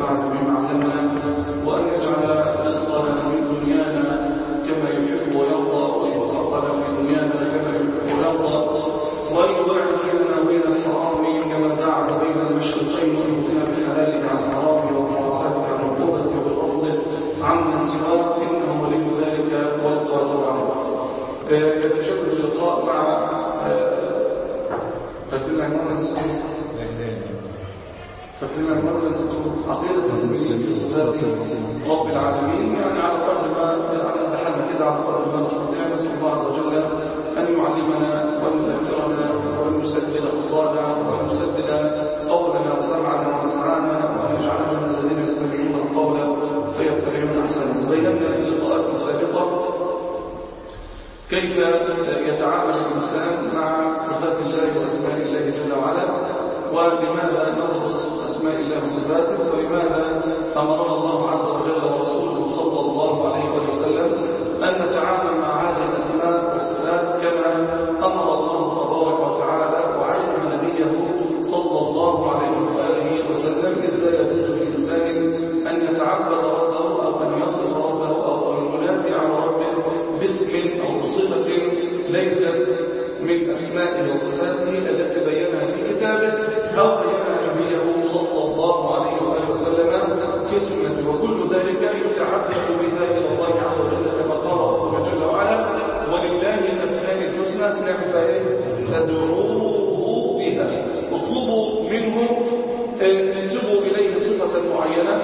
ينفعنا بما علمنا وأن يجعل رزقنا في دنيانا كما يحب ويرضى ويترقنا في دنيانا كما يحب ويرضى وأن يباعد بيننا وبين الحرام كما باعد بين المشرقين وأن يغفر بحلاله عن حرامه وبركاته عن عقوبته وبفضله عمن سواه إنه ولي ذلك والقادر عليه يتجدد اللقاء مع فاكرين عنوان نسيت فاكرين عنوان نسيت عقيدة المؤمنين في صفات رب العالمين يعني على قدر ما على دحلنا كده على قدر ما نستطيع نسأل الله عز وجل أن يعلمنا وأن يذكرنا وأن يسدد خطانا وأن يسدد قولنا وسمعنا ومسمعنا وأن يجعلنا من الذين يستمعون القول فيتبعون أحسنه بينا في اللقاءات السابقة كيف يتعامل الإنسان مع صفات الله وأسماء الله جل وعلا ولماذا ندرس أسماء الله وصفاته ولماذا أمرنا الله عز وجل ورسوله صلى الله عليه وسلم أن نتعامل مع هذه الأسماء والصفات كما أمر الله تبارك وتعالى وعلم نبيه صلى الله عليه وآله وسلم إذ لا يجوز للإنسان أن يتعبد ربه أو أن يصف ربه أو أن ينادي على ربه باسم أو بصفة ليست من أسمائه وصفاته التي بينها في كتابه أو بينها نبيه صلى الله عليه وآله وسلم في سنته وكل ذلك يتعبد بها إلى الله عز وجل كما قال ربنا جل وعلا ولله الأسماء الحسنى نعم فادعوه بها اطلبوا منه انسبوا إليه صفة معينة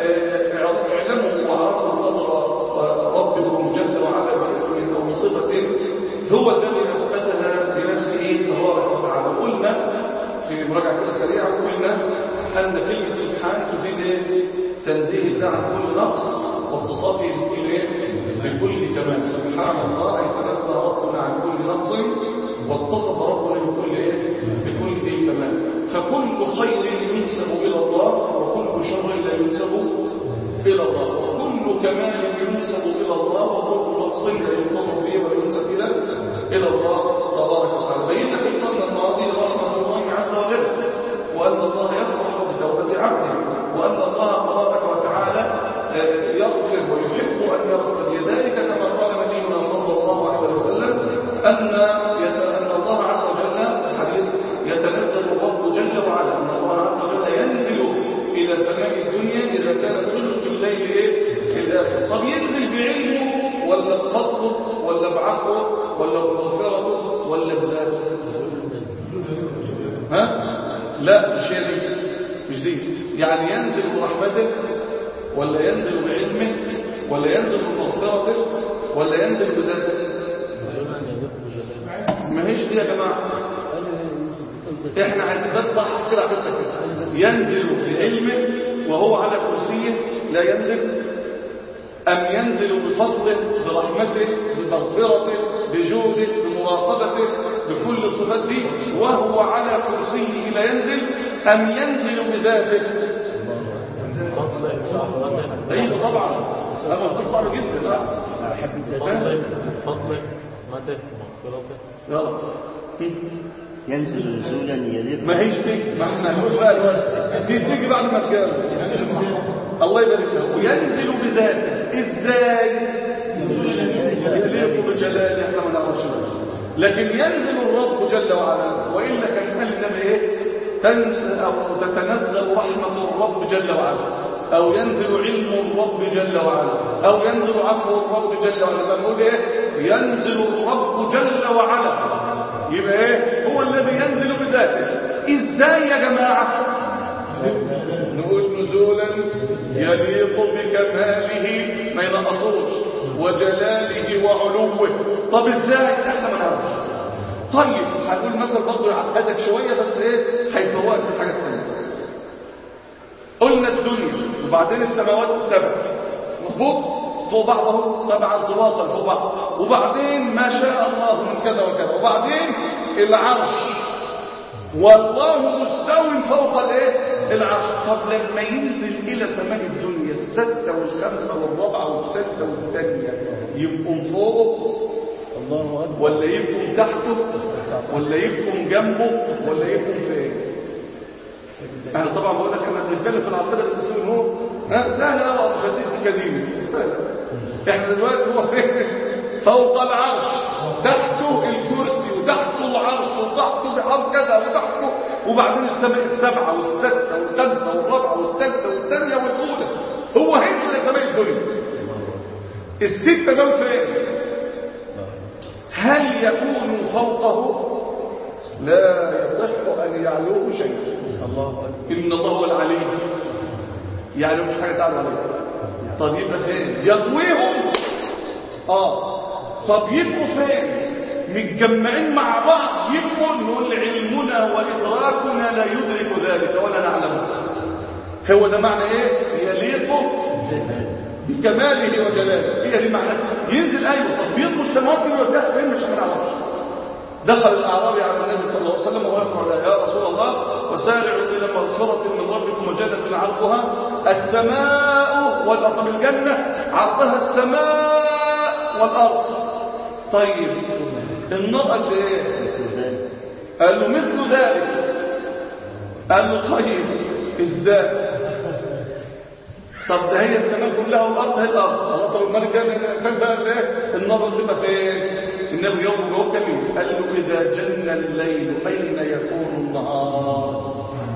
اعلموا وعرفوا قدر ربكم جل وعلا باسم أو بصفة هو الذي أثبتها بنفسه تبارك وتعالى قلنا في مراجعة كده سريعة قلنا أن كلمة سبحان تفيد إيه؟ تنزيه الله عن كل نقص واتصافه بكل إيه؟ بكل كمال سبحان الله أي تنزه ربنا عن كل نقص واتصف ربنا بكل إيه؟ بكل إيه كمال فكل خير ينسب إلى الله وكل شر لا ينسب إلى الله وكل كمال ينسب إلى الله وكل نقص لا ينتصف به وينسب إلى إلى الله تبارك وتعالى بينا في القرن الماضي رحمة الله عز وجل وأن الله يفرح بتوبة عبده وأن الله تبارك وتعالى يغفر ويحب أن يغفر لذلك كما قال نبينا صلى الله عليه وسلم أن أن الله عز وجل الحديث يتنزل الرب جل وعلا أن الله عز وجل ينزل إلى سماء الدنيا إذا كان ثلث الليل إيه؟ الآخر طب ينزل بعلمه ولا بقبضه ولا بعفوه ولا بمغفرته ولا بذاته ها لا مش هي دي مش دي يعني ينزل برحمته ولا ينزل بعلمه ولا ينزل بمغفرته ولا ينزل بذاته ما هيش دي يا جماعه احنا عايزين ده صح كده عملت كده ينزل بعلمه وهو على كرسيه لا ينزل أم ينزل بفضله برحمته بمغفرته بجوده بمراقبته بكل صفته وهو على كرسيه لا ينزل أم ينزل بذاته أيوة طبعا هذا مفتوح صعب جدا لا أحب فضلك فضلك مدد مغفرتك يلا ينزل نزولا يليق ما هيش دي ما احنا نقول بقى الوقت دي تيجي بعد ما تجاوب الله يبارك له وينزل بذاته ازاي يليق بجلاله احنا ما نعرفش لكن ينزل الرب جل وعلا والا كان قال انما ايه تنزل او تتنزل رحمه الرب جل وعلا او ينزل علم الرب جل وعلا او ينزل عفو الرب جل وعلا بنقول ايه ينزل الرب جل وعلا يبقى ايه هو الذي ينزل بذاته ازاي يا جماعه نقول نزولا يليق بكماله ما ينقصوش وجلاله وعلوه طب ازاي احنا ما نعرفش طيب هنقول مثلا برضه يعقدك شويه بس ايه هيفوقك في حاجه ثانيه قلنا الدنيا وبعدين السماوات السبع مظبوط فوق بعض اهو سبعا طباقا فوق بعض وبعدين ما شاء الله من كذا وكذا وبعدين العرش والله مستو فوق الايه العرش طب لما ينزل الى سماء الدنيا السته والخمسه والرابعه والثالثه والثانيه يبقوا فوقه الله أكبر ولا يبقوا تحته ولا يبقوا جنبه ولا يبقوا فين انا طبعا بقول لك احنا بنتكلم في العقيده الاسلاميه هو ها سهله وابو شديد في كديمه سهله احنا دلوقتي هو فين فوق العرش تحته الكرسي وتحته العرش وتحته بحر كذا وتحته وبعدين السماء السبعه والسته والخمسه والرابعه والثالثه والثانيه والاولى هو هنا في سماء الدنيا السته دول فين هل يكون فوقه لا يصح ان يعلوه شيء الله أكبر ان الله هو العلي يعني مش حاجه تعالى عليه طب يبقى فين يطويهم اه طب يبقوا فين متجمعين مع بعض يبقوا نقول علمنا وادراكنا لا يدرك ذلك ولا نعلمه هو ده معنى ايه يليق بكماله وجلاله هي دي معنى ينزل ايوه طب يطلب السماوات والارض فين مش هنعرفش دخل الأعرابي على النبي صلى الله عليه وسلم وهو يقول يا رسول الله وسارعوا إلى مغفرة من ربكم وجنة عرضها السماء والأرض الجنة عرضها السماء والأرض طيب النار قال له إيه قال له مثل ذلك قال له طيب ازاي طب ده هي السماء كلها والارض هي الارض الله طب الملك جاب كان بقى ايه النار تبقى فين النبي يوم جواب جميل قال له اذا جن الليل اين يكون النهار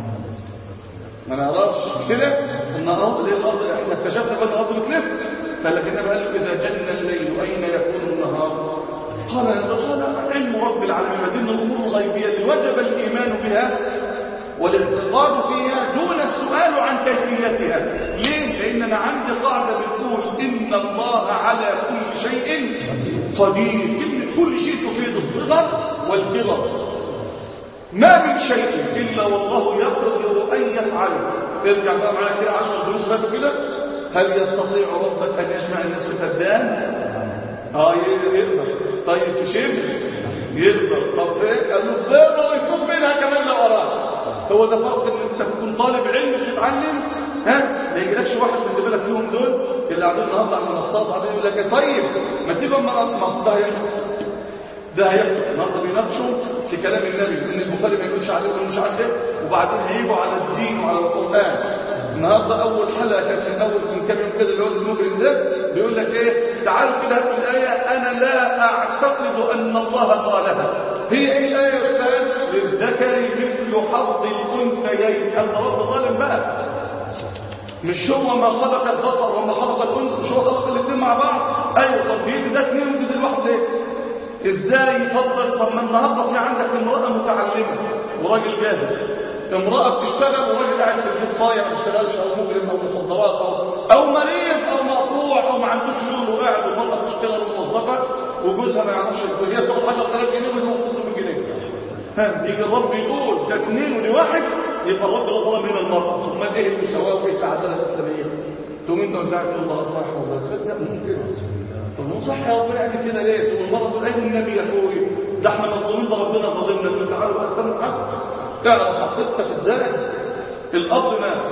ما نعرفش كده النهار دي الارض احنا اكتشفنا بقى الارض بتلف فلكن النبي قال له اذا جن الليل اين يكون النهار قال قال علم رب العالمين دين الامور الغيبيه اللي وجب الايمان بها والاعتقاد فيها دون السؤال عن كيفيتها ليه لان انا عندي قاعده بتقول ان الله على كل شيء قدير كلمه كل شيء تفيد الصغر والكبر ما من شيء الا والله يقدر ان يفعله ارجع بقى معايا كده 10 دروس فاتوا كده هل يستطيع ربك ان يجمع الناس في فدان اه يقدر طيب تشم يقدر طب فين قال له يقدر يكون منها كمان لو اراد هو ده فرق ان انت تكون طالب علم وتتعلم ها ما يجيلكش واحد من بالك فيهم دول اللي قاعدين النهارده على المنصات قاعدين يقول لك طيب ما تيجوا اما مصر ده هيحصل ده هيحصل النهارده بيناقشوا في كلام النبي ان البخاري ما يقولش عليه ولا مش عارف ايه وبعدين هيجوا على الدين وعلى القران النهارده اول حلقه كانت من اول من كام يوم كده اللي هو المجرم ده بيقول لك ايه تعالوا كده هاتوا الايه انا لا اعتقد ان الله قالها هي ايه الايه يا استاذ للذكر مثل حظ الانثيين انت رب ظالم بقى مش هو ما خلق الذكر وما خلق الانثى مش هو خلق الاثنين مع بعض ايوه طب بيدي ده اثنين ويدي الواحد ليه ازاي يفضل طب ما النهارده في عندك امراه متعلمه وراجل جاهل امراه بتشتغل وراجل قاعد في البيت صايع ما بيشتغلش او مجرم او مخدرات او او مريض او مقطوع او ما عندوش شغل وقاعد والمراه بتشتغل موظفه وجوزها ما يعرفش هي بتاخد 10000 جنيه وهو 500 جنيه ها يجي الرب يقول ده اثنين ودي واحد يبقى الرب ده ظلم هنا المرأة امال ايه المساواة وايه العدالة الإسلامية تقوم انت قلت لك الله صح والله تصدق ممكن طب مو صح يا ربنا يعني كده ليه تقول المرأة تقول ايه النبي يا اخوي ده احنا مظلومين ده ربنا ظالمنا تقول تعالوا بس استنى حسب اعرف حقيقتك ازاي الاب مات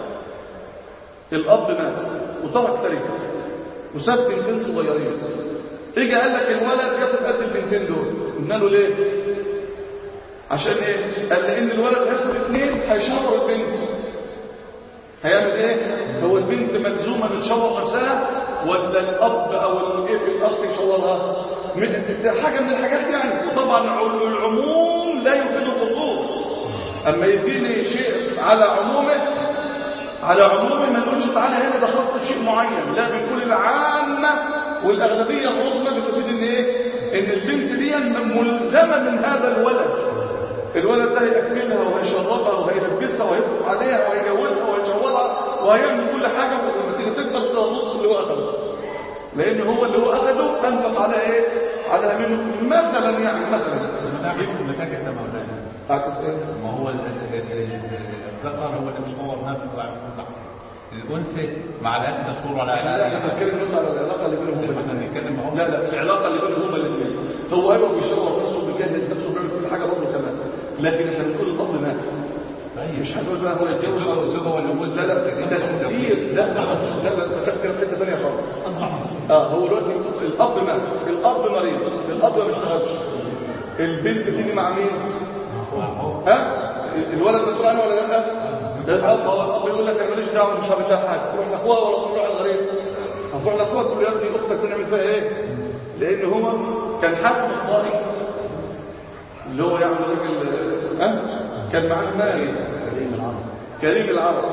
الاب مات وترك تركه وساب بنتين صغيرين اجى قال لك الولد ياخد قد البنتين دول قلنا له ليه عشان ايه قال لان الولد هياخد اثنين هيشور البنت هيعمل ايه هو البنت ملزومه بتشور نفسها ولا الاب او الاب الاصل يشورها حاجه من الحاجات يعني وطبعا العموم لا يفيد الخصوص اما يديني شيء على عمومه على عمومه ما نقولش تعالى هنا ده خاص شيء معين لا بنقول العامه والاغلبيه العظمى بتفيد ان ايه ان البنت دي ملزمه من هذا الولد الولد ده هيأكلها وهيشربها وهيلبسها وهيصرف عليها وهيجوزها وهيشورها وهيعمل كل حاجة ولما تيجي تكبر تنص اللي هو أخده لأن هو اللي هو أخده أنفق على إيه؟ على منه مثلا يعني مثلا المتاكس ده مولانا عكس إيه؟ ما هو ال- ال- ال- الذكر هو اللي مصور نفسه وعارف كل حاجه الانثى مع الاكل مشهور على لا احنا بنتكلم دلوقتي على العلاقة اللي بينهم هما احنا الاثنين بنتكلم اهو لا لا العلاقة اللي بينهم هما الاثنين هو أيوه بيشرف نفسه بيجهز نفسه بيعمل كل حاجة برضه كمان لكن احنا بنقول الأب مات مش هنقول بقى هو يتجوز زوجه زوجه هو اللي يقول لا لا تسدير لا لا لا لا تفكر في حته ثانيه خالص اه هو دلوقتي الاب مات الاب مريض الاب ما بيشتغلش البنت تيجي مع مين ها الولد مسؤول عنه ولا لا ده الاب هو الاب يقول لك انا ماليش دعوه مش هعمل لها حاجه تروح لاخوها ولا تروح للغريب هتروح لاخوها تقول له يا ابني اختك بنعمل فيها ايه لان هو كان حاكم الطائف اللي هو يعني راجل ها كان معاه مال كريم العرب كريم العرب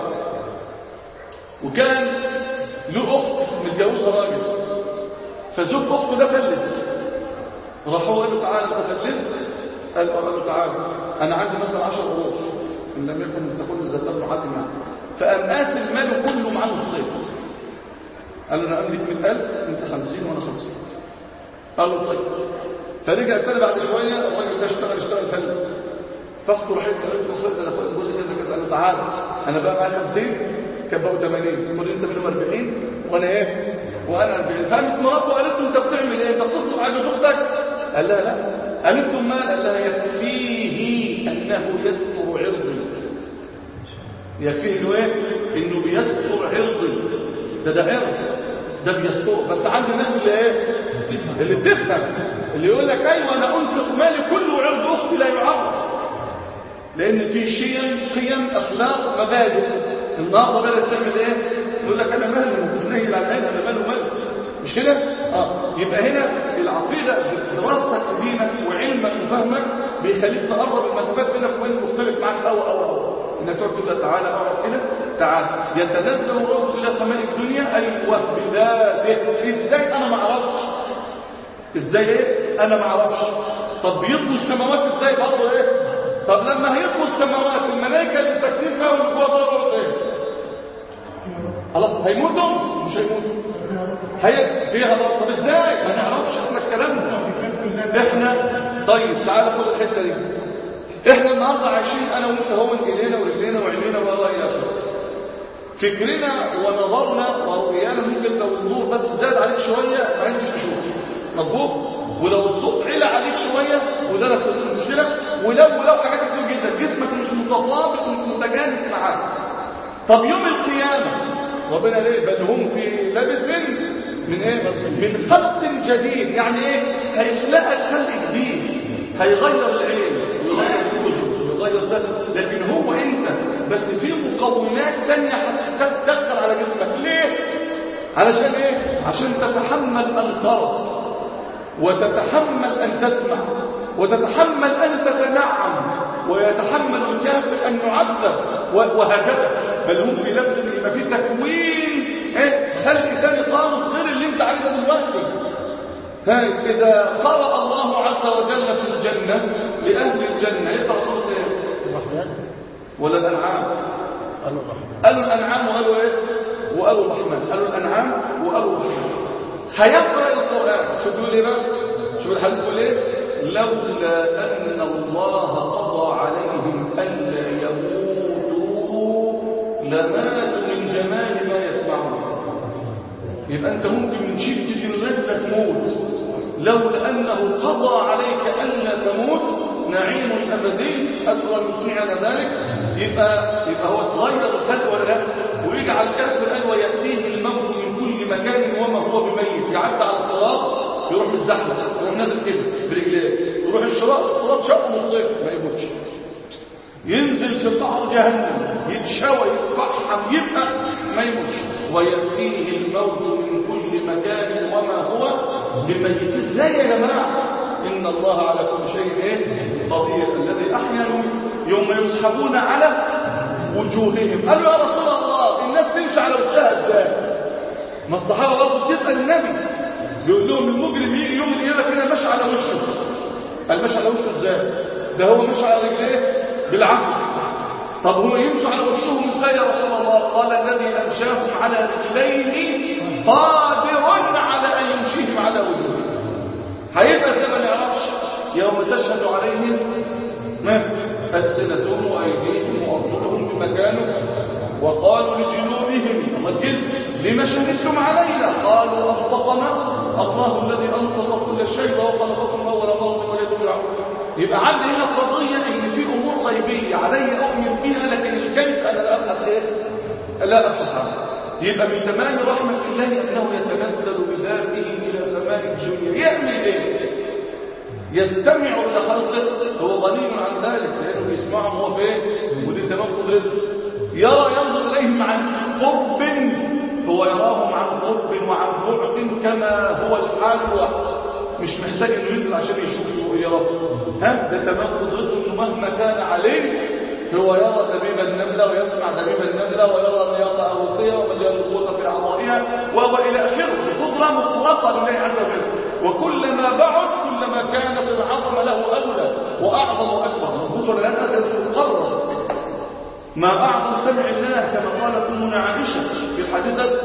وكان له اخت متجوزها راجل فزوج اخته ده فلس راحوا قالوا تعالى انت فلست قال له قال له تعالى انا عندي مثلا 10 قروش ان لم يكن تكون الزكاه معاك معاه فقام قاسم ماله كله معاه نصين قال له انا املك 100000 انت 50 وانا 50 قال له طيب فرجع تاني بعد شويه الراجل ده اشتغل اشتغل فلس فاخته راحت قالت له خد ده اخويا الجوز كذا كذا قال له تعالى انا بقى معايا 50 كان بقى 80 خد انت منهم 40 وانا ايه وانا 40 فقامت مراته قالت له انت بتعمل ايه انت بتصرف على جوز اختك قال لها لا قالت له ما قال لها يكفيه انه يستر عرضي يكفيه انه ايه انه بيستر عرضي ده ده عرض ده بيستر بس عند الناس اللي ايه اللي بتفهم اللي يقول لك ايوه انا انفق مالي كله وعرض اختي لا يعرض لان في شيم قيم اخلاق مبادئ النهارده بدات تعمل ايه يقول لك انا مالي متنيل على المال انا ماله مالي مش كده اه يبقى هنا العقيده دراستك دينك وعلمك وفهمك بيخليك تقرب المسافات بينك وبين مختلف معاك او او او انك تقعد تقول له تعالى اقعد كده تعالى يتنزل الرب الى سماء الدنيا ايوه بذاته ازاي انا ما اعرفش ازاي ايه انا ما اعرفش طب بيطوي السماوات ازاي برضه ايه طب لما هيطوي السماوات الملائكه اللي ساكنين فيها واللي جوه دول ايه خلاص هيموتوا مش هيموتوا هي فيها ضرر طب ازاي ما نعرفش احنا الكلام ده احنا طيب تعالى خد الحته دي احنا النهارده عايشين انا وانت هو ايدينا ورجلينا وعينينا ولا يا شباب فكرنا ونظرنا ورؤيانا ممكن لو النور بس زاد عليك شويه ما عندش تشوف مظبوط ولو الصوت علا عليك شويه وده لك المشكله ولو ولو حاجات كتير جدا جسمك مش متطابق مش متجانس معاك طب يوم القيامه ربنا ليه بل هم في لابس من ايه من خلق جديد يعني ايه هيخلقك خلق جديد هيغير العين ويغير الوجه ويغير ده لكن هو انت بس في مقومات تانية هتدخل على جسمك ليه علشان ايه عشان تتحمل ان ترى وتتحمل ان تسمع وتتحمل ان تتنعم ويتحمل الكافر ان يعذب وهكذا بل هم في لبس يبقى في تكوين ايه خلق ثاني خالص غير اللي انت عليه ده دلوقتي ها اذا قرأ الله عز وجل في الجنة لأهل الجنة يقرأ سورة ايه الرحمن ولا الأنعام قالوا الرحمن قالوا الأنعام وقالوا ايه وقالوا الرحمن قالوا الأنعام وقالوا الرحمن هيقرأ القرآن شو بيقول ايه بقى شو الحديث بيقول ايه لولا أن الله قضى عليهم ألا يموتوا لماتوا من جمال ما يسمعون يبقى أنت ممكن من شدة اللذة تموت لولا أنه قضى عليك ألا تموت نعيم أبدي أسوأ المسلمين على ذلك يبقى, يبقى هو تغير الخلق ولا لا ويجعل الكافر قال ويأتيه الموت من كل مكان وما هو بميت يعدي على الصراط يروح بالزحمة يروح نازل كده برجليه يروح الشراط الصراط شق مطلق ما يموتش ينزل في قعر جهنم يتشوى يتفحم يبقى ما يموتش ويأتيه الموت من كل مكان وما هو بميت ازاي يا جماعة إن الله على كل شيء إيه؟ قدير الذي أحيا يوم يسحبون على وجوههم قالوا يا رسول الله الناس تمشي على وشها ازاي ما الصحابة برضه بتسأل النبي يقول لهم المجرم يجي يوم القيامة كده ماشي على وشه قال ماشي على وشه ازاي ده هو ماشي على رجليه بالعافية طب هم يمشوا على وشهم ازاي يا رسول الله قال الذي امشاهم على رجليه قادر على ان يمشيهم على وجوههم هيبقى زي ما نعرفش يوم تشهد عليهم ما ألسنتهم وأيديهم وأرجلهم بمكانه وقالوا لجنوبهم الجلد لما شهدتم علينا قالوا أنطقنا الله الذي أنطق كل شيء وخلقكم أول مرة ولا ترجعون يبقى عندي هنا قضية إن في أمور غيبية علي أؤمن بها لكن الكيف أنا لا أبحث إيه؟ لا أبحث عنها يبقى من تمام رحمة الله أنه يتنزل بذاته إلى سماء الدنيا يعمل إيه؟ يستمع إلى خلقه هو غني عن ذلك لأنه بيسمعهم هو فين ودي تمام قدرته يرى ينظر إليهم عن قرب هو يراهم عن قرب وعن بعد كما هو الحال مش محتاج انه ينزل عشان يشوفه ويراه ها ده تمام قدرته انه مهما كان عليه هو يرى دبيب النملة ويسمع دبيب النملة ويرى الرياضة أوقية ومجال القوة في أعضائها وهو إلى آخره بقدرة مطلقة لله عز وجل وكلما بعد كلما كانت العظمة له أولى وأعظم وأكبر مظبوط ولا لا هذا مقرر ما أعظم سمع الله كما قالت أمنا عائشة في حادثة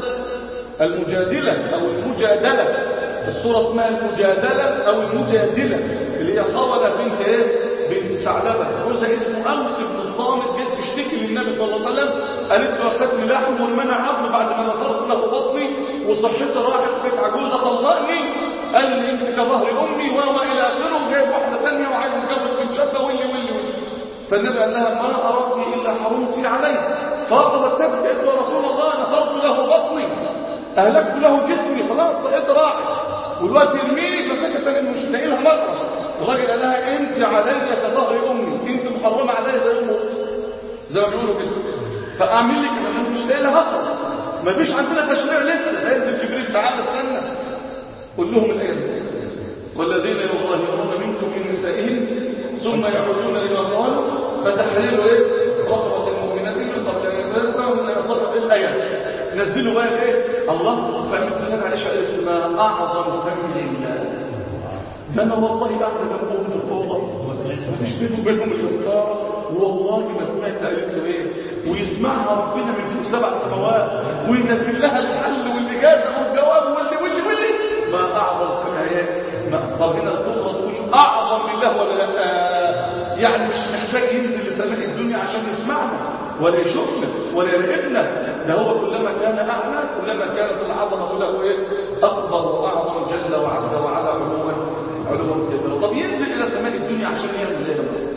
المجادلة أو المجادلة الصورة اسمها المجادلة أو المجادلة اللي هي خولة بنت إيه؟ بنت ثعلبة جوزها اسمه أوس بن الصامت جت تشتكي للنبي صلى الله عليه وسلم قالت له أخذني لحم والمنع عظم بعد ما نطرت له بطني وصحتي راحت في عجوزة طلقني قال لي أنت كظهر أمي وما إلى آخره وجايب واحدة ثانية وعايز يتجوز بنت شابة واللي واللي واللي فالنبي قال لها ما أردني إلا حرمتي عليه فأخذت تبكي قالت له يا رسول الله نصرت له بطني أهلكت له جسمي خلاص صحتي راحت والوقت يرميه فسكت أنا مش لاقي لها مرة الراجل قال لها انت علي كظهر امي انت محرمه عليا زي امي زي ما بيقولوا كده فاعمل لك انا مش لاقي لها مخرج مفيش عندنا تشريع لسه هينزل جبريل تعالى استنى قول لهم الايه دي والذين يظاهرون منكم من نسائهم ثم يعودون لما قالوا فتحرير ايه رقبه المؤمنات من قبل ان يتنسى ومن يصدق الايه نزلوا بقى ايه الله فقامت سنه عائشه قالت ما اعظم سمع الله ده انا والله قاعده جنبهم في الاوضه مفيش بينهم وبينهم الاسطاره والله ما سمعت قالت له ايه ويسمعها ربنا من فوق سبع سماوات وينزل لها الحل والاجازه والجواب واللي واللي واللي ما اعظم سمع ايه ما طب هنا القدره تقول اعظم لله ولا لا يعني مش محتاج ينزل لسماء الدنيا عشان يسمعنا ولا يشوفنا ولا يراقبنا ده هو كلما كان اعلى كلما كانت العظمه له ايه اكبر واعظم جل وعز وعلا علوا علوا كبيرا طب ينزل الى سماء الدنيا عشان يعمل ايه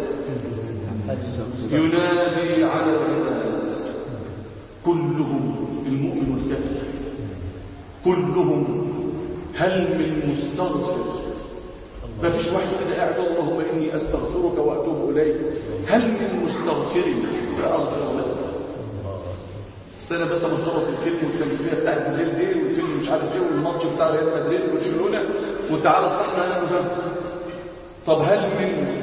ينادي على العباد كلهم المؤمن والكافر كلهم هل من مستغفر ما فيش واحد كده قاعد اللهم اني استغفرك واتوب اليك هل من مستغفر فاغفر له استنى بس ما نخلص الفيلم والتمثيليه بتاعت بالليل دي والفيلم مش عارف ايه والماتش بتاع ريال مدريد وبرشلونه وتعالى اصلحنا انا وده طب هل من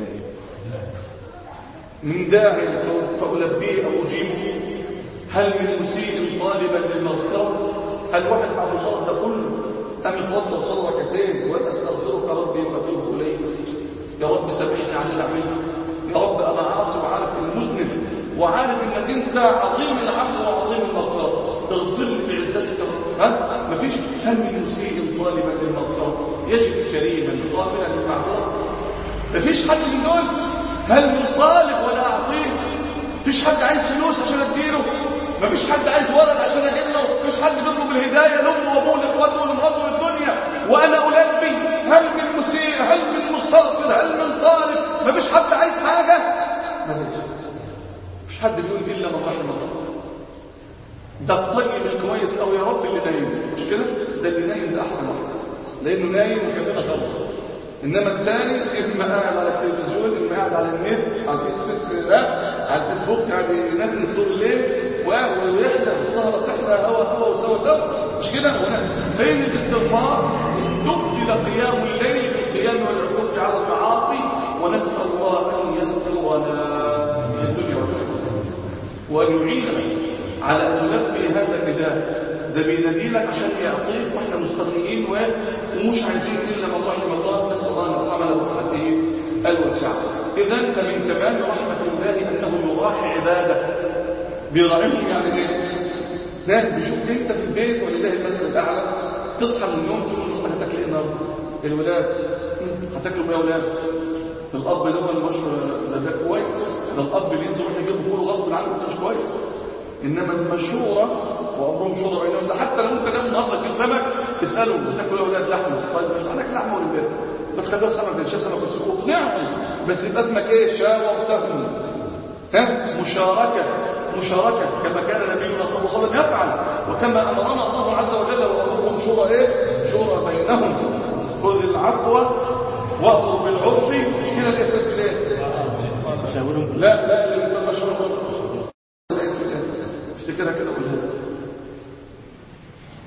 من داعي فألبيه أو أجيبه هل من مسيء طالبا للمغفرة هل واحد بعد الصلاة ده كله أم اتوضى وصلى ركعتين وأستغفرك ربي وأتوب إليك يا رب سامحني على اللي عملته يا رب أنا عاصي وعارف المذنب وعارف إنك أنت عظيم العفو وعظيم المغفرة اغفر لي بعزتك ها مفيش هل من مسيء طالبا للمغفرة يجد كريما قابلا للمعذرة مفيش حد من دول هل من طالب ولا أعطيه مفيش حد عايز فلوس عشان أديله مفيش حد عايز ولد عشان أجيب له مفيش حد بيطلب الهداية لأمه وأبوه لإخواته ولمراته والدنيا وأنا ألبي هل من مسيء هل من مستغفر هل من طالب مفيش حد عايز حاجة مفيش مفيش حد بيقول إلا من رحم الله ده الطيب الكويس أو يا رب اللي نايم مش كده ده اللي نايم ده أحسن واحد لأنه نايم وكمان خبر انما الثاني اما قاعد على التلفزيون اما قاعد على النت على الفيسبوك ده على الفيسبوك قاعد ينام طول الليل ويحدى والسهره تحدى هوا هوا وسوا سوا مش كده هنا فين الاستغفار استبدل قيام الليل بالقيام والعكوف على المعاصي ونسال الله ان يسترنا في الدنيا والاخره وان يعيننا على ان نلبي هذا النداء ده بيناديلك عشان يعطيك واحنا مستغنيين ومش عايزين الا من رحم الله نسال الله ان يرحمنا برحمته الواسعه اذا فمن كمال رحمه الله انه يراعي عباده بيراعيهم يعني ايه لا بيشوف انت في البيت ولله المثل الاعلى تصحى من النوم تقول والله هتاكل ايه النهارده الولاد هتاكلوا ايه يا اولاد الاب ده هو المشهور ده, ده كويس ده الاب اللي ينزل يروح يجيب كله غصب عنه انت مش كويس انما المشهوره وامرهم شورى بينهم ده حتى لو انت نام النهارده كل سمك تساله تاكل يا اولاد لحمه طيب انا اكل لحمه ولا بيت بس خليها سمك ده شاف سمك السوق اقنعهم بس يبقى اسمك ايه شاورتهم ها مشاركه مشاركه كما كان نبينا صلى الله عليه وسلم يفعل وكما امرنا الله عز وجل وامرهم شورى ايه شورى بينهم خذ العفو وامر بالعرف مش كده اللي يفتت بالايه لا لا اللي يفتت بالشورى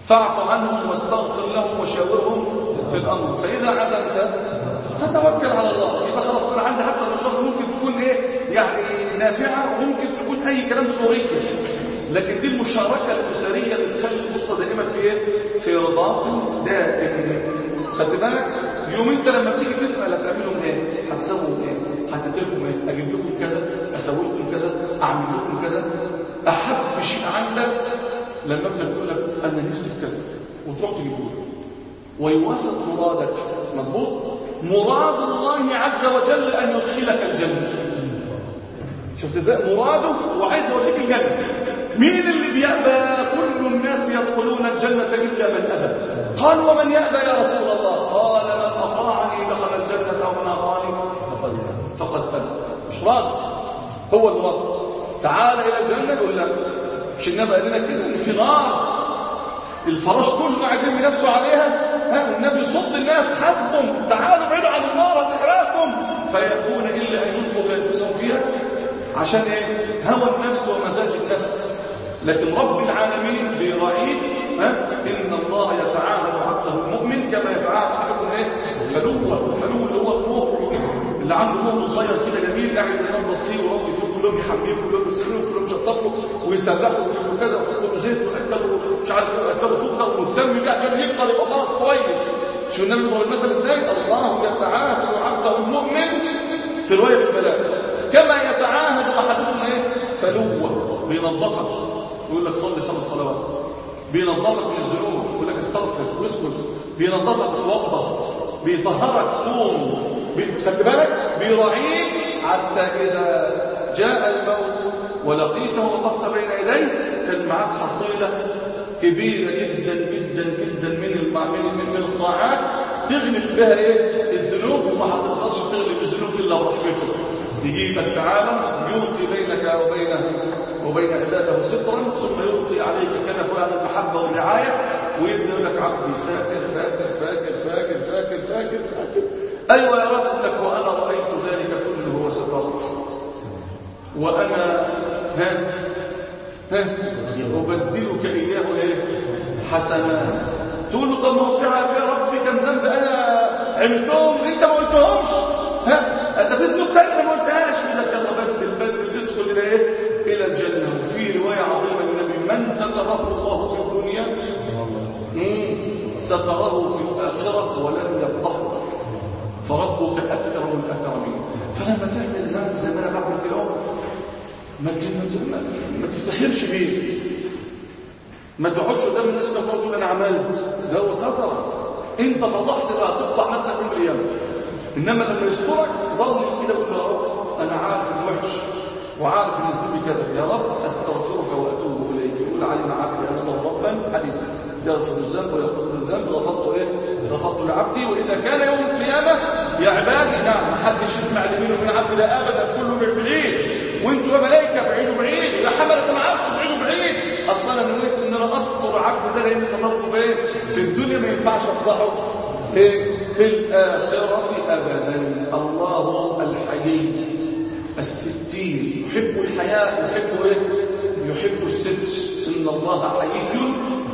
فاعف عنهم واستغفر لهم وشاورهم في الامر فاذا عزمت فتوكل على الله يبقى خلاص انا عندي حتى المشروع ممكن تكون ايه يعني نافعه وممكن تكون اي كلام سوري لكن دي المشاركه الاسريه اللي تخلي الاسره دائما في ايه في رباط دائم خدت بالك يوم انت لما تيجي تسال هتعملهم ايه هتسووا ايه هتتركوا ايه اجيب لكم كذا اسوي لكم كذا اعمل لكم كذا احب شيء عندك لما ابنك يقول لك انا نفسي في كذا وتروح تجيبه له ويوافق مرادك مظبوط مراد الله عز وجل ان يدخلك الجنه شفت ازاي مراده وعايز يوديك الجنه مين اللي بيأبى كل الناس يدخلون الجنة إلا من أبى قال ومن يأبى يا رسول الله قال من أطاعني دخل الجنة أو من عصاني فقد أبى مش راضي هو المراد تعال إلى الجنة يقول لك مش النبي قال لنا كده إن في نار الفراش كله عايزين بنفسه عليها ها والنبي صد الناس حسبهم تعالوا ابعدوا عن النار هتحرقكم فيكون إلا أن يلقوا بأنفسهم فيها عشان ايه هوى النفس ومزاج النفس لكن رب العالمين بيراعيك ها ان الله يتعامل عبده المؤمن كما يتعامل احدكم ايه فلوه فلوه اللي هو الروح اللي عنده روح صغير كده جميل قاعد ينظف فيه وربي فيه كلهم يحميه كلهم يسخنوه كلهم يشطفوا ويسرحوا ويعملوا كذا ويحطوا له زيت ويأكلوا مش عارف يأكلوا سكر والدم ده عشان يبقى يبقى خلاص كويس شو النبي ضرب المثل ازاي الله يتعامل عبده المؤمن في روايه البلاء كما يتعاهد احدكم ايه فلوه بينظفك يقول لك صلي خمس صلوات بينظفك من الذنوب يقول لك استغفر واسكت بينظفك توضا بيطهرك صوم خدت بالك بيراعيك حتى اذا جاء الموت ولقيته وقفت بين يديه كان معاك حصيله كبيره جدا جدا جدا من من من الطاعات تغلب بها ايه الذنوب وما هتقدرش تغلب الذنوب الا برحمته يجيبك تعالى يلقي بينك وبينه وبين عباده سترا ثم يلقي عليك كنفا على المحبه والرعايه ويبدا يقول لك عبدي فاكر فاكر فاكر فاكر فاكر فاكر فاكر ايوه يا رب لك وانا رايت ذلك كله وسترت وانا ها ها ابدلك اياه ايه حسنا تقول له طب ما هو يا ربي كم ذنب انا عملتهم انت ما قلتهمش ها انت في ذنوب تانية ما قلتهاش يقول لك يلا بدل بدل تدخل الى ايه الى الجنه وفي روايه عظيمه للنبي من ستره الله في الدنيا ستره في الاخره ولن يفضحه فربك اكرم الاكرمين فلما تعمل ذنب زي ما انا بعمل كده ما ما ما تفتخرش بيه ما تقعدش قدام الناس كده تقول انا عملت ده هو ستر انت فضحت بقى تفضح نفسك يوم القيامه انما لما يسترك ظل كده يقول يا رب انا عارف الوحش وعارف ان ذنوبي كذا يا رب استغفرك واتوب اليك يقول علم عبدي ان الله ربا حديثا يغفر الذنب ويغفر الذنب غفرت ايه غفرت لعبدي واذا كان يوم القيامه يا عبادي نعم ما حدش يسمع لمين ومن عبد لا ابدا كله من بعيد وانتوا يا ملائكه بعيدوا بعيد يا حمله العرش بعيدوا بعيد اصلا انا نويت ان انا اسطر عبد ده لان سطرته فين في الدنيا ما ينفعش افضحه في في الآخرة أبدا الله الحيي الستين يحب الحياة يحب إيه؟ يحب الستر إن الله حيي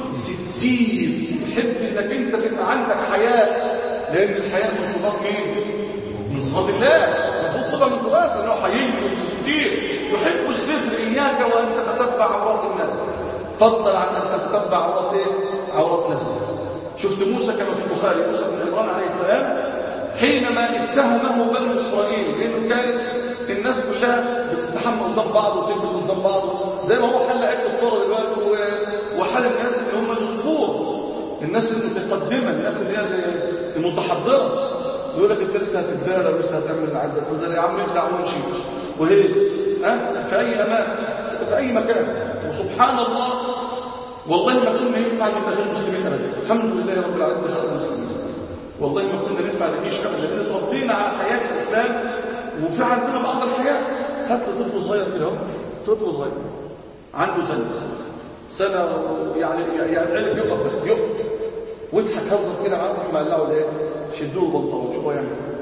ستين يحب إنك أنت تبقى عندك حياة لأن الحياة من صفات مين؟ من صفات الله مظبوط صفة من صفات إنه حيي ستين يحب الستر إياك وأن تتتبع عورات الناس فضل عن أن تتبع عورات إيه؟ عورات نفسك شفت موسى كما في البخاري موسى بن عمران عليه السلام حينما اتهمه بنو اسرائيل لانه كان الناس كلها بتستحمى قدام بعض وتلبس قدام بعض زي ما هو حل عده الطرق دلوقتي وحل الناس اللي هم الصبور الناس المتقدمه الناس اللي هي المتحضره يقول لك انت لسه هتتدارى ولسه هتعمل عزة تقول يا عم ابلع وامشي وهيس ها في اي امان في اي مكان وسبحان الله والله ما كنا ينفع نبقى غير مسلمين ابدا الحمد لله رب العالمين بشر المسلمين والله ما كنا ننفع نعيش ابدا ربنا على حياه الاسلام وفي عندنا بعض الحياه هات له طفل صغير كده اهو طفل صغير عنده سنه سنه يعني يعني العلم يقف بس يقف واضحك هزر كده معاه ما قلعوا ايه شدوه البنطلون شوفوا يعمل ايه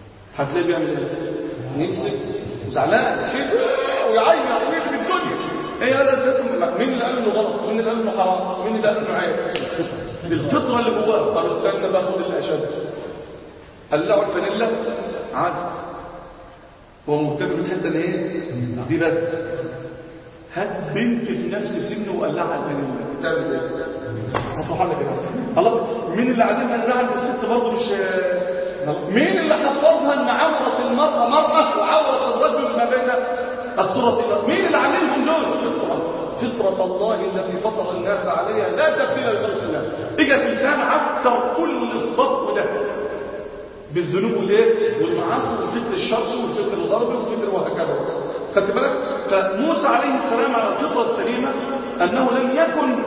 هتلاقيه بيعمل ايه يمسك زعلان شيء ويعيط ويجري الدنيا ايه هذا الجسم مين اللي قال انه غلط مين اللي قال انه حرام مين اللي قال انه عيب الفطره اللي جواه طب استنى باخد الاشد قلعوا الفانيلا عادي هو مهتم بالحته اللي ايه دي بس هات بنت في نفس سنه وقلعها الفانيلا تعمل ايه هتروح على كده خلاص مين اللي علمها ان ده عند الست برضه مش مين اللي حفظها ان عوره المراه مراه وعوره الرجل ما بين الصوره مين اللي علمهم دول فطرة فطرة الله التي فطر الناس عليها لا تبديل لخلق الله اجى الانسان عكر كل الصف ده بالذنوب والايه والمعاصي والفكر الشرقي والفكر الغربي والفكر وهكذا خدت بالك فموسى عليه السلام على الفطره السليمه انه لم يكن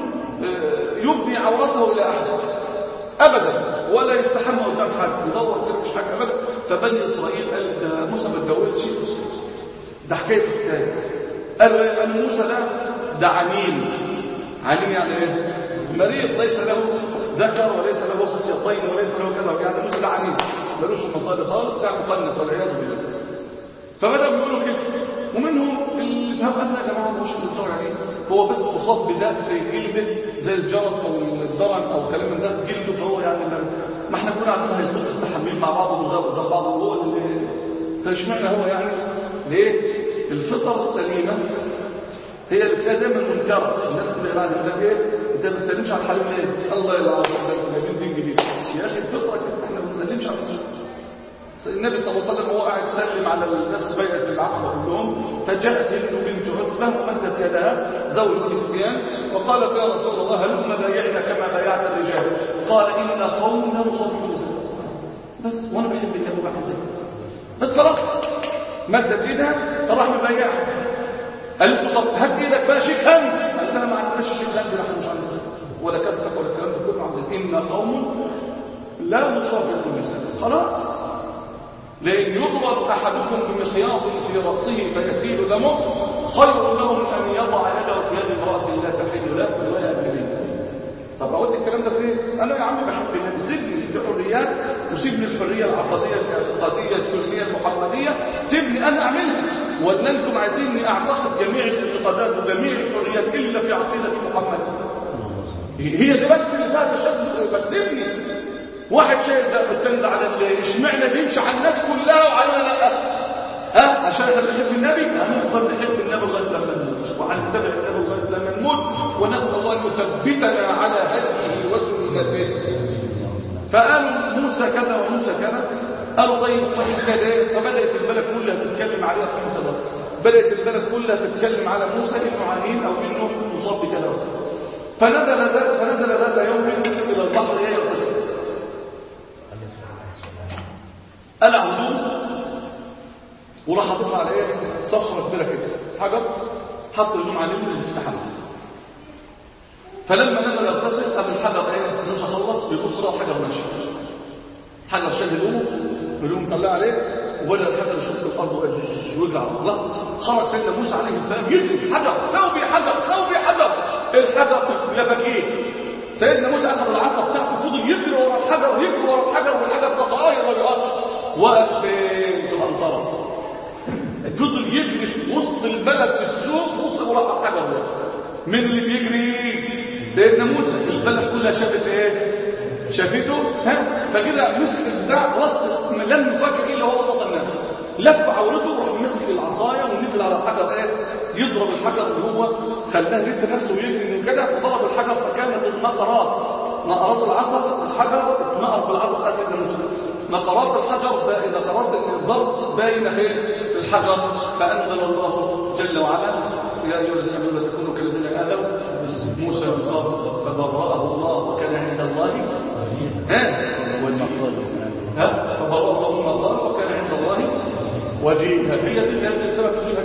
يبدي عورته الى احد ابدا ولا يستحمى قدام حد يدور كده مش حاجه ابدا فبني اسرائيل قال ده موسى ما اتجوزش ده حكايه حكايه قالوا ايه قالوا موسى ده ده عنين عنين يعني ايه مريض ليس له ذكر وليس له خصيتين وليس له كذا يعني موسى ده عنين ملوش المنطقه خالص يعني مخنث والعياذ بالله فبدأوا بيقولوا كده ومنهم اللي فهم قال لا يا جماعه مش بنتفرج عليه هو بس مصاب بده في جلده زي الجرد او الدرن او كلام من ده جلده فهو يعني ما احنا كنا قاعدين هيصير مستحملين مع بعض ونغاب قدام بعض وهو اللي فاشمعنى هو يعني ليه؟ الفطر السليمه هي اللي بتلاقيها دايما منكره الناس تبقى قاعده تقول ايه انت ما بتسلمش على الحلال ليه؟ الله يلعن ده دين جديد يا اخي الفطره كده احنا ما بنسلمش على النبي صلى الله عليه وسلم وهو قاعد يسلم على الناس بيعة العقبة كلهم فجاءت هند بنت عتبة ومدت يدها زوج ابي سفيان وقالت يا رسول الله هلم بايعنا كما بايعت الرجال قال إن قومنا نصلي بس وانا بحب النبي وبحب زي بس خلاص مدت ايدها فراح مبايعها قالت له طب هات ايدك بقى شيك هاند قالت لها ما عندناش شيك هاند احنا مش عندنا ولا كفك ولا الكلام ده كله عندنا ان قوم لا نصافح النساء خلاص لأن يضرب أحدكم بمخياط في رأسه فيسيل دمه خير له من أن يضع يده في يد امرأة لا تحل له ولا أبنيه طب أقول الكلام ده فين؟ أنا يا عم بحب النبي سيبني الحريات وسيبني الحرية العقدية الاعتقادية السنية المحمدية سيبني أنا أعملها وأن أنتم عايزيني أعتقد جميع الاعتقادات وجميع الحريات إلا في عقيدة محمد هي دي بس اللي فيها تشدد بس سيبني واحد شايل ده بتنزع على الليل اشمعنى بيمشي على الناس كلها وعلينا لا ها عشان احنا بنحب النبي هنفضل نحب النبي لغايه لما نموت وهنتبع النبي لغايه لما نموت ونسال الله ان يثبتنا على هديه وسنته فقالوا موسى كذا وموسى كذا قالوا طيب طيب كده فبدات البلد كلها تتكلم عليه رحمه الله بدات البلد كلها تتكلم على موسى انه عنين او انه مصاب بكذا فنزل ذات فنزل ذات يوم الى البحر يغتسل قلع هدوم وراح حاططها على ايه صخره كبيره كده حجر حط الهدوم عليه ونزل يستحمى فلما نزل يغتسل قبل الحجر ايه موسى خلص بيبص لقى الحجر ماشي حجر شال هدومه هدوم طلع عليه وبدا الحجر يشق الارض ويرجع لا خرج سيدنا موسى عليه السلام يجري حجر ثوبي حجر ثوبي حجر الحجر لفكيه سيدنا موسى اخذ العصا بتاعته فضل يجري ورا الحجر يجري ورا الحجر والحجر تتغير ما بيقفش وقف فين في الانطره فضل يجري في وسط البلد في السوق وصل ورا الحجر ده مين اللي بيجري سيدنا موسى البلد كلها شافت ايه شافته ها فكده مسك البتاع وسط لم يفاجئ الا هو وسط الناس لف عورته وراح مسك العصايه ونزل على الحجر ايه يضرب الحجر اللي هو خلاه لسه نفسه يجري من كده فضرب الحجر فكانت النقرات نقرات العصا الحجر اتنقر بالعصا بتاع سيدنا موسى نقرات الحجر باين نقرات الضرب باينه في الحجر فانزل الله جل وعلا يا ايها الذين امنوا لا تكونوا كالذين اذوا موسى وصاد فبرأه الله وكان عند الله ها ها فبرأه الله مما قال وكان عند الله وجيها هي دي كانت السبب فيها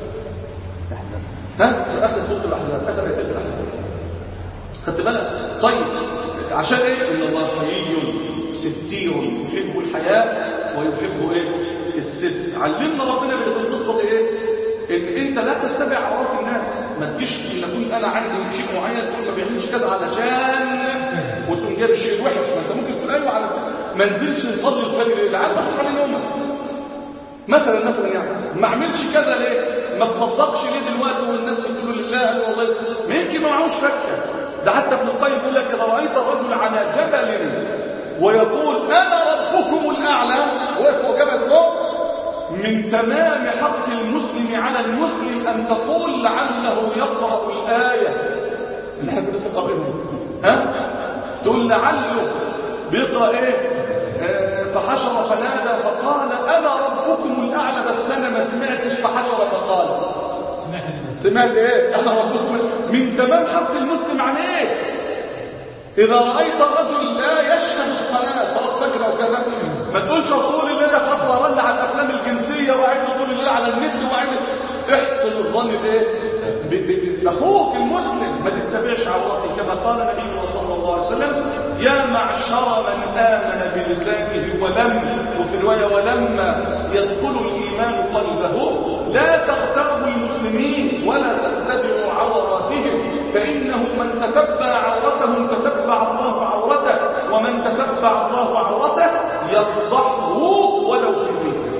ها في اخر سوره الاحزاب اخر ايات الاحزاب خدت بالك طيب عشان ايه ان الله حيي ستير يحب الحياء ويحب ايه الستر علمنا ربنا بالقصه دي ايه ان انت لا تتبع عورات الناس ما تجيش تكون انا عندي شيء معين تقول ما بيعملش كذا علشان وتقوم جايب الشيء الوحش ما انت ممكن تقول ايوه على ما نزلش نصلي الفجر العاد بحط على نومك مثلا مثلا يعني ما اعملش كذا ليه ما تصدقش ليه دلوقتي والناس بتقول الله قال والله ما يمكن ما معهوش فكه ده حتى ابن القيم يقول لك اذا رايت الرجل على جبل ويقول انا ربكم الاعلى واقف فوق جبل فوق من تمام حق المسلم على المسلم ان تقول لعله يقرا الايه اللي احنا لسه قارئينها ها تقول لعله بيقرا ايه آه، فحشر فنادى فقال انا ربكم الاعلى بس انا ما سمعتش فحشر فقال سمعت سمعت ايه انا ربكم من تمام حق المسلم عليك اذا رايت الرجل لا يشهد الصلاه صلاه فجر او كذا ما تقولش طول الليل خلاص رن على الافلام الجنسيه وقاعد طول الليل على النت وقاعد احسن الظن بايه ب- ب- باخوك المسلم ما تتبعش عورته كما قال نبينا صلى الله عليه وسلم يا معشر من امن بلسانه ولم وفي روايه ولما يدخل الايمان قلبه لا تغتابوا المسلمين ولا تتبعوا عوراتهم فانه من تتبع عورتهم تتبع الله عورته ومن تتبع الله عورته يفضحه ولو في البيت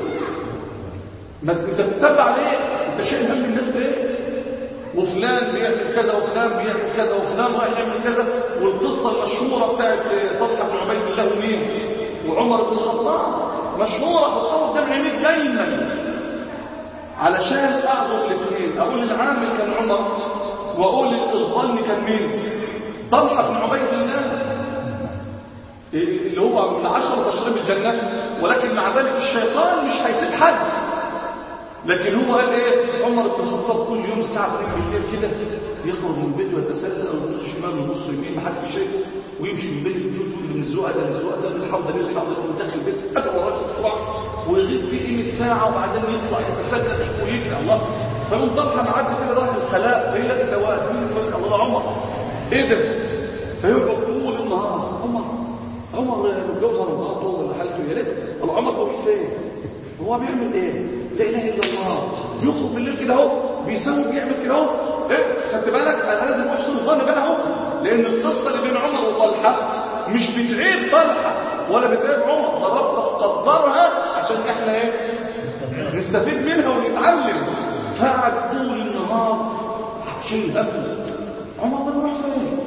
ما انت بتتبع ليه انت شايل هم الناس ليه وفلان بيعمل كذا وفلان بيعمل كذا وفلان رايح يعمل كذا والقصه المشهوره بتاعت طلحه بن عبيد الله ومين وعمر بن الخطاب مشهوره حطها قدام عينيك دايما علشان اعذر الاثنين اقول العامل كان عمر واقول الظن كان مين طلحه بن عبيد الله اللي هو من عشرة أشرار الجنة ولكن مع ذلك الشيطان مش هيسيب حد لكن هو قال ايه عمر بن الخطاب كل يوم الساعه 2 بالليل كده يخرج من بيته ويتسلل ويبص شمال ويبص يمين ما حدش شايفه ويمشي من بيت البيوت يقول من الزقه ده للزقه ده من الحوض ده للحوض ده وداخل البيت ادعو وراه بسرعه ويغيب في قيمه ساعه وبعدين يطلع يتسلل ويجري الله فيقوم طلحه معدي كده راح الخلاء فيلاقي سواد مين الفرق الله ده عمر ايه ده فيقعد طول النهار عمر عمر متجوز على مراته ولا حالته يا ريت طب عمر هو فين هو بيعمل ايه لا اله الا الله بيخرج بالليل كده اهو بيسوي بيعمل كده اهو ايه خدت بالك انا لازم احسن الظن بقى اهو لان القصه اللي بين عمر وطلحه مش بتعيب طلحه ولا بتعيب عمر ده ربنا قدرها عشان احنا ايه نستفيد منها ونتعلم فقعد طول النهار شيل هم عمر ده راح فين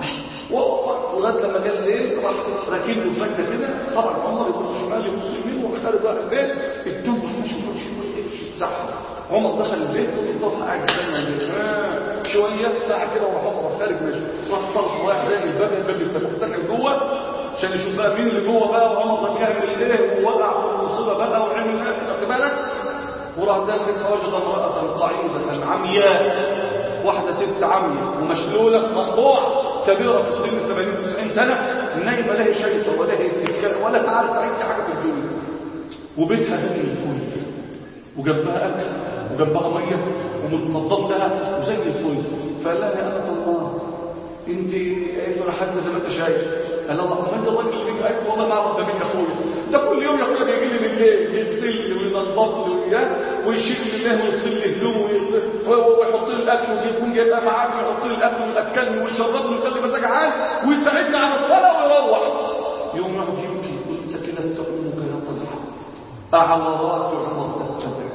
لغايه لما جه الليل راح راكب له فجاه كده خرج عمر يبص شمال يبص يمين وخارج راح البيت الدنيا احنا شوف شوف صح عمر دخل البيت وطلع قاعد يستنى البيت شويه ساعه كده وراح عمر خارج ماشي راح طلع رايح زي الباب الباب اتفتح دخل جوه عشان يشوف بقى مين اللي جوه بقى وعمر ده بيعمل ايه ووقع في المصيبه بقى وعمل ايه خدت بالك وراح داخل فوجد امراه قعيده عمياء واحدة ست عمية ومشلولة مقطوعة كبيرة في السن 80 90 سنة نايمة لا هي شايفة ولا هي بتتكلم ولا تعرف أي حاجة في الدنيا وبيتها زي الفل وجنبها أكل وجنبها مية ومتنظف لها وزي الفل فقال لها يا أمة الله انت ايه حتى زي ما انت شايف قال الله امال الراجل اللي بيجي اكل والله ما اعرف ده مين اخويا ده كل يوم يا اخويا بيجي لي بالليل يغسل لي وينظف لي وياه ويشيل لي الله ويغسل لي هدومه ويحط لي الاكل ويكون جايبها معاك ويحط لي الاكل وياكلني ويشربني ويخلي مزاج عال ويساعدني على الصلاه ويروح يوم يقعد يبكي يقول سكنت امك يا طلحه اعورات عمر تتبع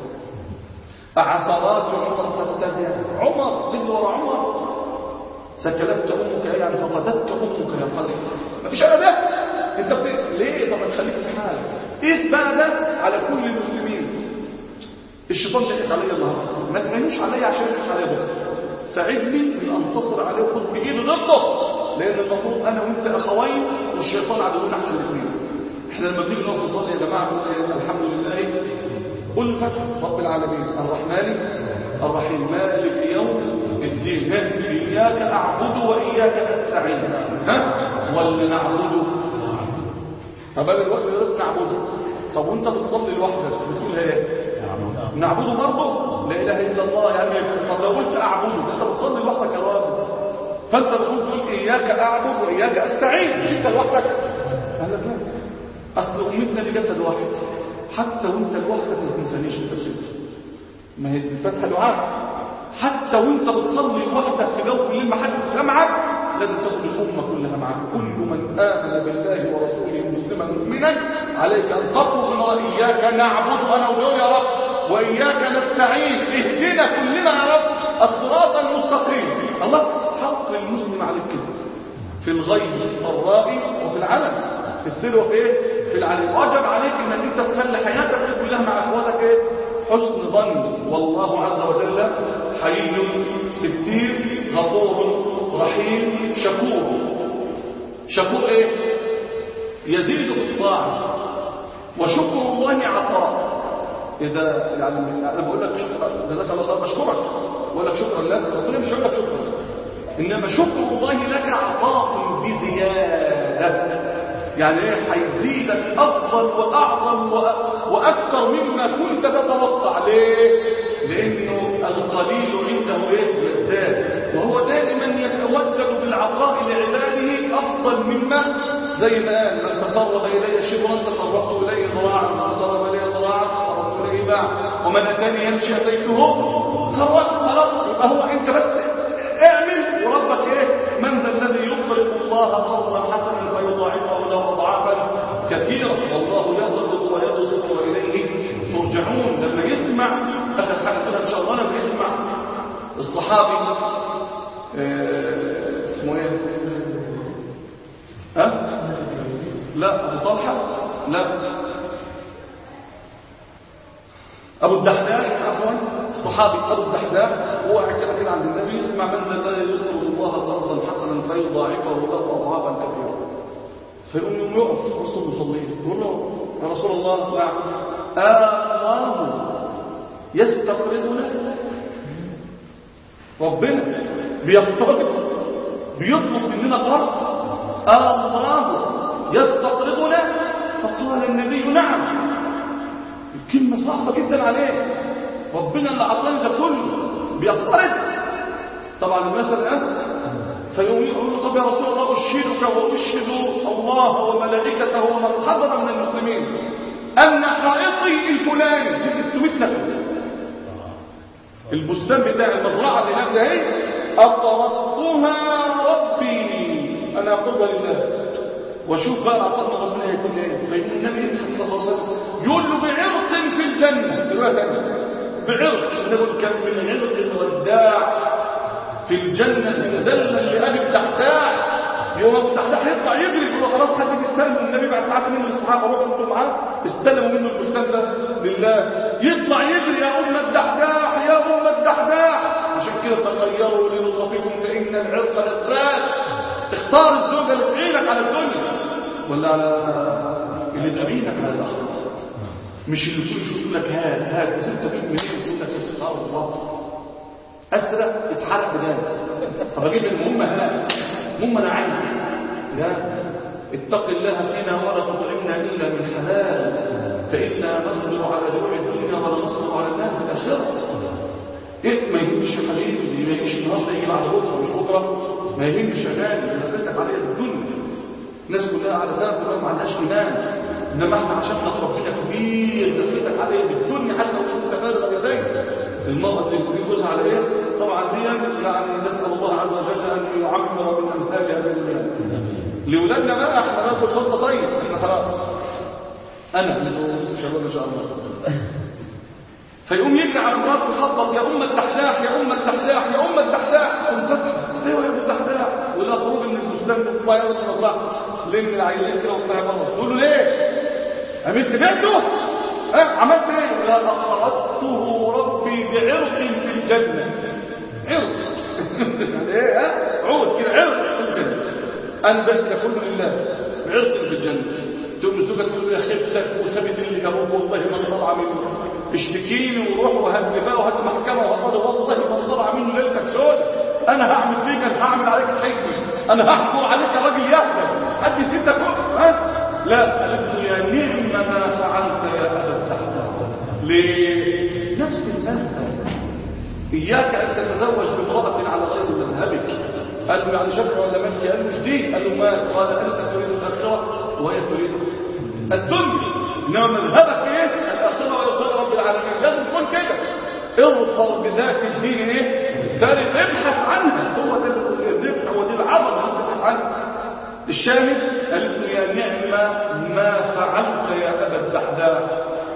اعثرات عمر تتبع عمر تجري ورا عمر سكلتك امك يعني فقدتك امك يا قلبي مفيش انا ده انت بت... ليه طب ما تخليك في حالك قيس بقى ده على كل المسلمين الشيطان ضحك عليا النهارده ما تعينوش عليا عشان يضحك عليا بكره ساعدني ان انتصر عليه وخد بايده ضده لان المفروض انا وانت اخوين والشيطان عدونا احنا الاثنين احنا لما بنيجي نقف نصلي يا جماعه نقول الحمد لله قل الفتح رب العالمين الرحمن الرحيم مالك يوم الدين ها؟ إياك أعبد وإياك أستعين ها ولا نعبد طب أنا الوقت يريد نعبده طب وانت بتصلي لوحدك بتقول ايه نعبده برضه لا اله الا الله يعني طب لو قلت اعبده انت بتصلي لوحدك يا راجل فانت بتقول تقول اياك اعبد واياك استعين مش انت لوحدك انا لا اصل امتنا لجسد واحد حتى وانت لوحدك ما تنسانيش انت بشرك ما هي الفتحه دعاء حتى وانت بتصلي لوحدك في جوف الليل ما حد سمعك لازم تاخد الامه كلها معاك كل من امن بالله ورسوله مسلما مؤمنا عليك ان تطلب من الله اياك نعبد انا ودول يا رب واياك نستعين اهدنا كلنا يا رب الصراط المستقيم الله حق المسلم عليك كده في الغيب السراء وفي العلن في السر وفي ايه في العلن واجب عليك انك انت تخلي حياتك باذن الله مع اخواتك ايه حسن ظن والله عز وجل حي ستير غفور رحيم شكور شكور ايه يزيد في الطاعه وشكر الله عطاء إذا يعني أنا بقول لك شكرا جزاك الله خير بشكرك بقول لك شكرا لك ربنا مش هقول لك شكرا إنما شكر الله لك عطاء بزيادة يعني ايه هيزيدك أفضل وأعظم وأ- وأكثر مما كنت تتوقع ليه؟ لأنه القليل عنده ايه؟ يزداد وهو دائما يتودد بالعطاء لعباده أفضل مما زي ما قال من تقرب إلي شبرا تقربت إليه ذراعا من تقرب إلي ذراعا تقربت إليه باعا ومن أتاني يمشي أتيته هو خلاص يبقى هو أنت بس اعمل وربك إيه من ذا الذي يقرض الله قرضا حسنا فيضاعفه له أضعافا كثيرة والله يقرض ويبسط وإليه ترجعون لما يسمع آخر حاجة كده إن شاء الله لما يسمع الصحابي آه، اسمه ايه ها لا ابو طلحه لا ابو الدحداح عفوا الصحابي ابو الدحداح هو قاعد كده كده عند النبي يسمع من ذا الذي يقرض الله قرضا حسنا فيضاعفه له اضعافا كثيره فيقوم يوم يقف وسط المصلين يقول له يا رسول الله نعم آه يستقرضنا ربنا بيقترض بيطلب مننا قرض الله يستقرضنا فقال النبي نعم الكلمة صعبة جدا عليه ربنا اللي عطاني ده كله بيقترض طبعا المثل أه فيقوم يقول له طب يا رسول الله أشهدك وأشهد الله وملائكته ومن حضر من المسلمين أن حائطي الفلاني ب 600 نخل البستان بتاع المزرعة اللي هناك ده اهي أقرضتها ربي أنا أقرضها لله وشوف بقى عطاء ربنا هيكون ايه فيقول النبي صلى الله عليه وسلم يقول له بعرق في الجنة دلوقتي بعرق نقول كم من عرق وداع في الجنة مدلل لأبي الدحداح يوم ابو الدحداح يطلع يجري يقول له خلاص حد يستلم النبي بعد بعت منه الصحابه روحوا انتوا معاه استلموا منه البستان ده لله يطلع يجري يا ام الدحداح يا ام الدحداح عشان كده تخيروا لنطفكم فان العرق لذات اختار الزوجه اللي تعينك على الدنيا ولا على اللي تعينك على الاخره مش اللي كل شويه يقول لك هات هات وانت فيك منين يقول لك سبحان الله اسرق اتحرق بجاز طب اجيب المهم هات المهم انا عايز لا اتق الله فينا ولا تطعمنا الا من حلال فانا نصبر على جوع الدنيا ولا نصبر على الناس في الاخره ايه ما يهمش يا حبيبي ما يجيش النهارده يجي بعد بكره مش بكره ما يهمش يا غالي نزلتك عليها الدنيا الناس كلها على ذلك كلها ما عندهاش ايمان انما احنا عشان نخرج ربنا كبير دخلتك عليه بالدنيا حتى لو كنت فارغ اليدين المرأة اللي بتريد جوزها على ايه طبعا دي يعني نسأل الله عز وجل ان يعمر من امثالها بالله لولادنا بقى احنا ناخد فضل طيب احنا خلاص انا بس شباب ان شاء الله فيقوم يجي على المرات يخبط يا ام الدحداح يا ام الدحداح يا ام الدحداح تقوم تضحك ايوه يا ام الدحداح ولا خروج من البستان ده تطلع يا المصلحه لان العيلين كده وبتاع بره تقول له ليه عملت بيته ها عملت ايه لا اقرضته ربي بعرق في الجنه عرق يعني ايه ها عود كده عرق في الجنه انا بيت كله لله عرق في الجنه تقوم الزوجه تقول له يا خيبتك وسبت اللي ابوك والله ما طلع منه اشتكيني وروح وهات بقى وهات محكمه وهات والله ما طلع منه ليلتك سود انا هعمل فيك انا هعمل عليك الحج انا هحكم عليك راجل يهدى حد يسيبك ها لا قالت له يا نعم ما فعلت يا ابا الدحداح ليه نفس المسألة إياك أن تتزوج بامرأة على غير مذهبك قال له يعني شفع ولا ملك قال له مش دي قال له ما قال أنت تريد الآخرة وهي تريد الدنيا إنما مذهبك إيه الآخرة ويرضى رب العالمين لازم تكون كده اظفر بذات الدين إيه تاريخ ابحث عنها هو ده الربح هو دي العظمة اللي تبحث عنها الشاهد قالت له يا نعمة ما فعلت يا أبا الدحداح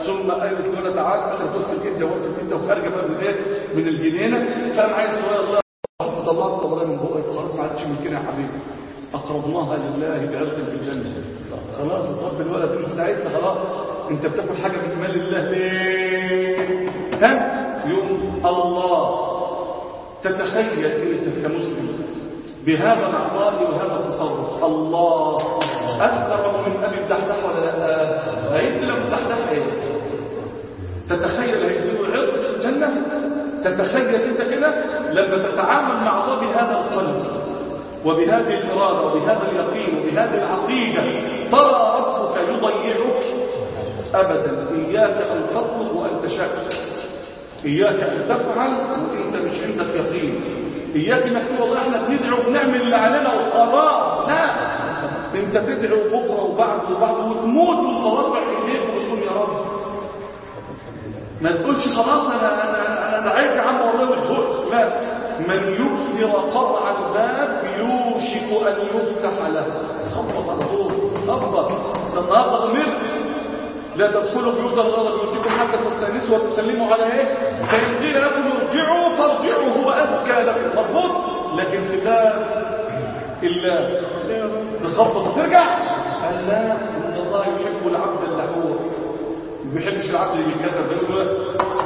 ثم قالت له تعال عشان تدخل انت وقفت انت وخارجه بقى من ايه من الجنينه فقام عايز صغير الله طلعت طلعت من بقك خلاص ما عادش ممكن يا حبيبي اقربناها لله بألف في الجنه خلاص اتربى الولد انت بتاعتنا خلاص انت بتاكل حاجه من مال الله ليه ها يوم الله تتخيل انت كمسلم بهذا العطاء وهذا التصرف الله اكثر من ابي الدحدح ولا لا هيدي لابو الدحدح ايه تتخيل هيديله عرض في الجنه تتخيل انت كده لما تتعامل مع الله بهذا القلب وبهذه الاراده وبهذا اليقين وبهذه العقيده ترى ربك يضيعك ابدا اياك ان تطلب وانت شاك اياك ان تفعل وانت مش عندك يقين اياك انك تقول والله احنا بندعو وبنعمل اللي علينا وخلاص لا انت تدعو بكره وبعد وبعد وتموت وترفع ايديك وتقول يا رب ما تقولش خلاص انا انا انا دعيت يا عم والله وزهقت لا من يكثر قرع الباب يوشك ان يفتح له خبط على طول خبط ده النهارده امرت لا تدخلوا بيوت الله بيوتكم حتى تستانسوا وتسلموا على ايه فان قيل لكم ارجعوا فارجعوا هو ازكى لكم مظبوط لكن تبقى الا تخبط ترجع قال لا ان الله يحب العبد اللحوح ما بيحبش العبد اللي بيتكسر بيقول له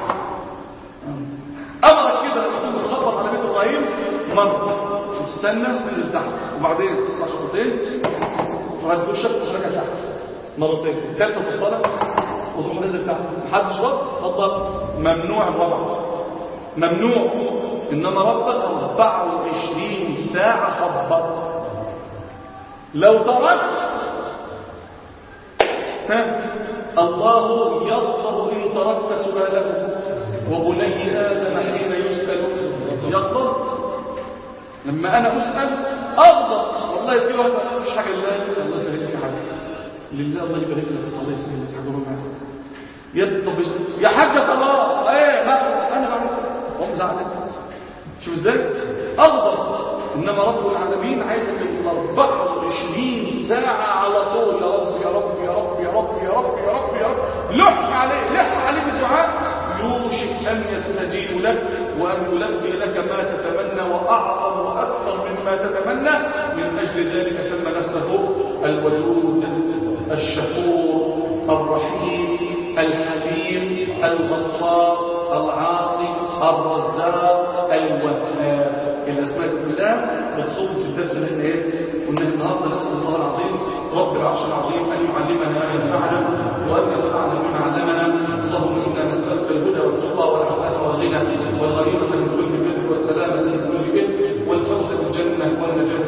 امرك كده لما تكون بتخبط على بيت ابراهيم مره تستنى تنزل تحت وبعدين تطلع شوطين وهتقول شق شركه تحت مرتين الثالثه تطلع وتروح نزل تحت محدش رد اتفضل ممنوع الربع ممنوع انما ربك 24 ساعه خبط لو تركت ها الله يغضب ان تركت سؤاله وبني ادم حين يسال يغضب لما انا اسال اغضب والله يديله مفيش حاجه لله الله يسهل لك حاجه لله الله يبارك لك الله يسهل لك حاجه معاك يا طب يا حاجه خلاص ايه بقى انا بعمل هم زعلان شوف ازاي اغضب انما رب العالمين عايزك ال 24 ساعه على طول يا رب يا رب يا رب يا رب يا رب يا رب يا رب لح عليه لح عليه بالدعاء يوشك ان يستجيب لك وان يلبي لك ما تتمنى واعظم واكثر مما تتمنى من اجل ذلك سمى نفسه الودود الشكور الرحيم الحليم الغفار العاطي الرزاق الوهاب الاسماء بسم الله مقصود في الدرس اللي احنا ايه قلنا النهارده نسال الله العظيم رب العرش العظيم ان يعلمنا ما ينفعنا وان ينفعنا بما علمنا اللهم انا نسالك الهدى والتقى والعفاف والغنى والغنيمه من كل بر والسلامه من كل اثم والفوز بالجنه والنجاه